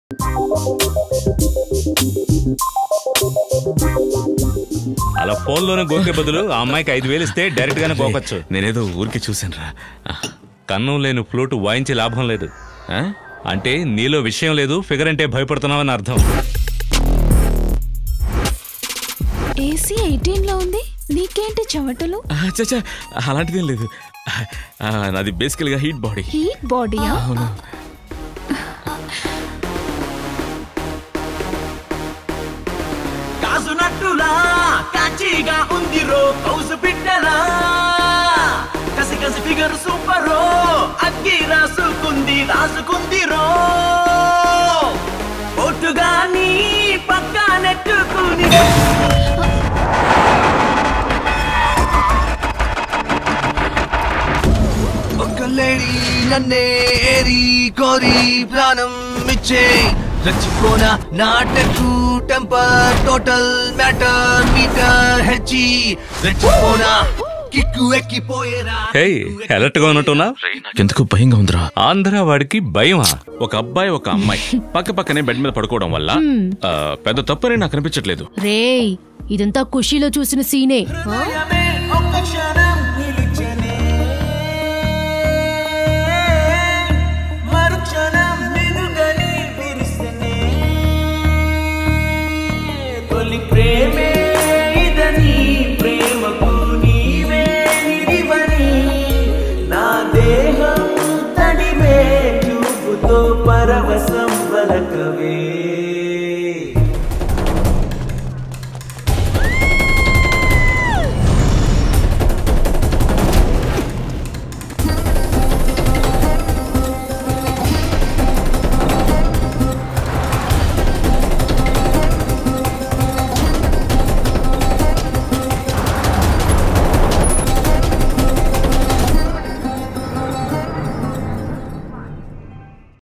అలా ఫోన్లోనే గోకే బదులు ఆ అమ్మాయికి ఐదు వేలు ఇస్తే డైరెక్ట్ గానే గోకొచ్చు నేనేదో ఊరికి చూశాను రా కన్నం లేని ఫ్లూట్ వాయించే లాభం లేదు అంటే నీలో విషయం లేదు ఫిగర్ అంటే భయపడుతున్నావని అర్థం ఏసీ ఎయిటీన్ లో ఉంది నీకేంటి చెమటలు చచ్చా అలాంటిదేం లేదు ఆ, నాది బేసికల్గా హీట్ బాడీ హీట్ బాడీయా అవును కాసునట్టులా కాచిగా ఉంది రో కౌసు బిడ్డలా కసి కసి ఫిగర్ సూపరో అగ్గి రాసుకుంది రాసుకుంది రో ఒట్టుగా నీ పక్క నెట్టుకుని ఒక లేడీ నన్నే ఏరి కోరి ప్రాణం ఇచ్చే రచ్చిపోన నాటకు టెంపర్ టోటల్ మ్యాటర్ మీటర్ హెచ్చి రచ్చిపోన కిక్కు ఎక్కిపోయేరా హే అలర్ట్ గా ఉన్నట్టున్నా ఎందుకు భయంగా ఉందిరా ఆంధ్ర వాడికి భయమా ఒక అబ్బాయి ఒక అమ్మాయి పక్క పక్కనే బెడ్ మీద పడుకోవడం వల్ల ఆ, పెద్ద తప్పని నాకు అనిపించట్లేదు రేయ్ ఇదంతా ఖుషీలో చూసిన సీనే ఆ? ఒక్క క్షణం నిలిచనే మరుక్షణం నిలుగని విరిసనే తొలి ప్రేమే ఇదని ప్రేమకు నీవే నిడివని నా దేహం తడివే చూపుతో పరవశం వలకవే